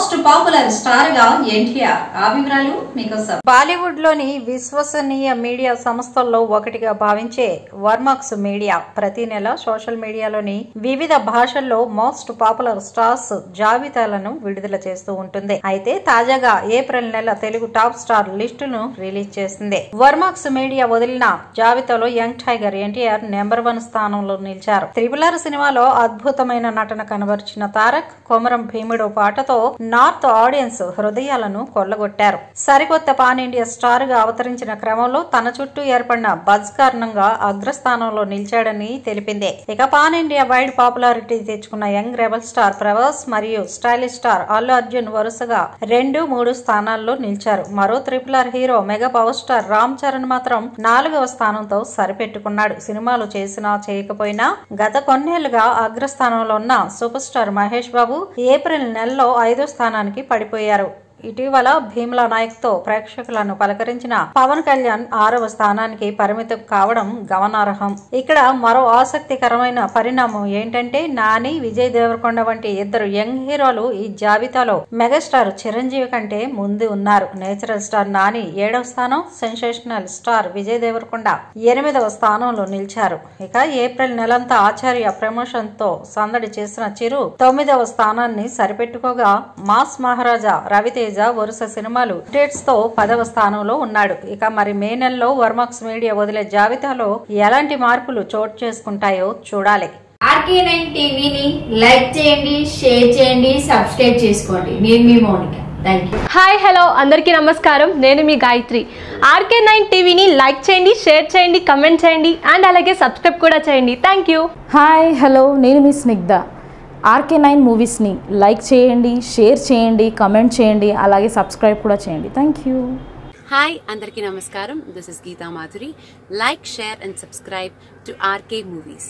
most popular star గా ఎన్టీఆర్ ఆ వివరాలు మీకోసం బాలీవుడ్ లోని విశ్వసనీయ మీడియా సంస్థల్లో ఒకటిగా భావించే వర్మాక్స్ మీడియా ప్రతి నెల సోషల్ మీడియాలోని వివిధ భాషల్లో మోస్ట్ పాపులర్ స్టార్స్ జాబితాలను విడుదల చేస్తూ ఉంటుంది అయితే తాజాగా ఏప్రిల్ నెల తెలుగు టాప్ స్టార్ లిస్టును రిలీజ్ చేసింది వర్మాక్స్ మీడియా వదిలిన జాబితాలో young tiger NTR number one స్థానంలో నిలిచారు త్రిపులర్ సినిమాలో అద్భుతమైన నటన కనబరిచిన తారక్ కొమరం భీముడు పాటతో నార్త్ ఆడియన్స్ హృదయాలను కొల్లగొట్టారు సరికొత్త పాన్ ఇండియా స్టార్ గా అవతరించిన క్రమంలో తన చుట్టూ ఏర్పడిన బజ్ కారణంగా అగ్రస్థానంలో నిలిచాడని తెలిపింది ఇక పాన్ ఇండియా వైడ్ పాపులారిటీ తెచ్చుకున్న యంగ్ రెబల్ స్టార్ ప్రభాస్ మరియు స్టైలిష్ స్టార్ అల్లు అర్జున్ వరుసగా రెండు మూడు స్థానాల్లో నిలిచారు మరో triple R hero mega power star Ram Charan మాత్రం నాలుగవ స్థానంతో సరిపెట్టుకున్నాడు సినిమాలు చేసినా చేయకపోయినా గత కొన్నేళ్లుగా అగ్రస్థానంలో ఉన్న super star Mahesh Babu April నెలలో ఐదో స్థానానికి పడిపోయారు ఇటీవల భీమ్లా నాయక్ తో ప్రేక్షకులను పలకరించిన పవన్ కళ్యాణ్ ఆరవ స్థానానికి పరిమితం కావడం గమనార్హం ఇక్కడ మరో ఆసక్తికరమైన పరిణామం ఏంటంటే నాని విజయ్ దేవరకొండ వంటి ఇద్దరు యంగ్ హీరోలు ఈ జాబితాలో మెగాస్టార్ చిరంజీవి కంటే ముందు ఉన్నారు నేచురల్ స్టార్ నాని ఏడవ స్థానం సెన్సేషనల్ స్టార్ విజయ్ దేవరకొండ ఎనిమిదవ స్థానంలో నిలిచారు ఇక ఏప్రిల్ నెలంతా ఆచార్య ప్రమోషన్ తో సందడి చేసిన చిరు తొమ్మిదవ స్థానాన్ని సరిపెట్టుకోగా మాస్ మహారాజా రవితేజ వరుస సినిమాలు డేట్స్ తో పదవ స్థానంలో ఉన్నాడు ఇక మరి మే నెలలో వర్మాక్స్ మీడియా వదిలే జాబితాలో ఎలాంటి మార్పులు చోటు చేసుకుంటాయో చూడాలి ఆర్కే నైన్ టీవీని లైక్ చేయండి షేర్ చేయండి సబ్స్క్రైబ్ చేసుకోండి నేను మీ Mounika thank you hi hello అందరికీ నమస్కారం నేను మీ గాయత్రి ఆర్కే నైన్ టీవీని లైక్ చేయండి షేర్ చేయండి కమెంట్ చేయండి అండ్ అలాగే సబ్స్క్రైబ్ కూడా చేయండి థ్యాంక్ యూ హాయ్ హలో నేను మీ స్నిగ్ధ ఆర్కే నైన్ మూవీస్ని లైక్ చేయండి షేర్ చేయండి కమెంట్ చేయండి అలాగే సబ్స్క్రైబ్ కూడా చేయండి థ్యాంక్ యూ హాయ్ అందరికీ నమస్కారం this is Geetha Madhuri like share and subscribe to RK movies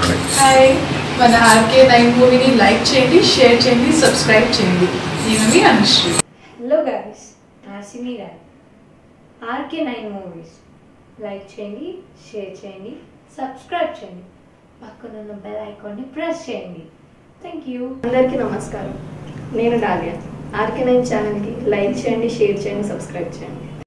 hi మన ఆర్కే నైన్ మూవీని లైక్ చేయండి షేర్ చేయండి సబ్స్క్రైబ్ చేయండి నేను మీ అనుశ్రీ హలో గైస్ నాసిమి రాయ్ ఆర్కే నైన్ మూవీస్ లైక్ చేయండి షేర్ చేయండి సబ్స్క్రైబ్ చేయండి పక్కనున్న బెల్ ఐకాన్ని ప్రెస్ చేయండి థ్యాంక్ యూ అందరికీ నమస్కారం నేను డాలియా ఆర్కే నైన్ ఛానల్కి లైక్ చేయండి షేర్ చేయండి సబ్స్క్రైబ్ చేయండి